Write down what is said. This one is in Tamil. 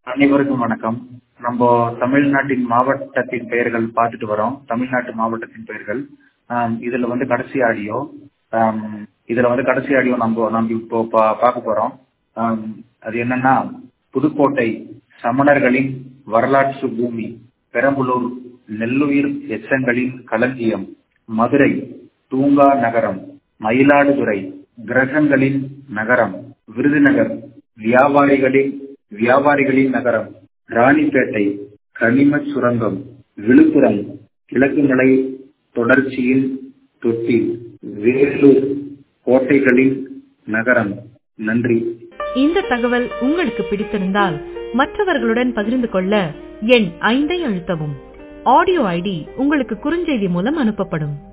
அனைவருக்கும் வணக்கம் நம்ம தமிழ்நாட்டின் மாவட்டத்தின் பெயர்கள் பார்த்துட்டு வரோம் தமிழ்நாட்டு மாவட்டத்தின் பெயர்கள் ஆம், இதுல வந்து கடைசி ஆடியோ ஆம், இதுல வந்து கடைசி ஆடியோ நம்ம நம்ம இப்போ பா- பார்க்க போறோம் ஆம், அது என்னன்னா புதுக்கோட்டை சமணர்களின் வரலாற்று பூமி பெரம்பலூர் நெல்லுயிர் எச்சங்களின் களஞ்சியம் மதுரை தூங்கா நகரம் மயிலாடுதுறை கிரகங்களின் நகரம் விருதுநகர் வியாபாரிகளின் வியாபாரிகளின் நகரம் ராணிப்பேட்டை கனிம சுரங்கம் விழுப்புரம் கிழக்கு மலை தொடர்ச்சியின் தொட்டி வேலூர் கோட்டைகளின் நகரம் நன்றி இந்த தகவல் உங்களுக்கு பிடித்திருந்தால் மற்றவர்களுடன் பகிர்ந்து கொள்ள எண் ஐந்தை அழுத்தவும் ஆடியோ ஐடி உங்களுக்கு குறுஞ்செய்தி மூலம் அனுப்பப்படும்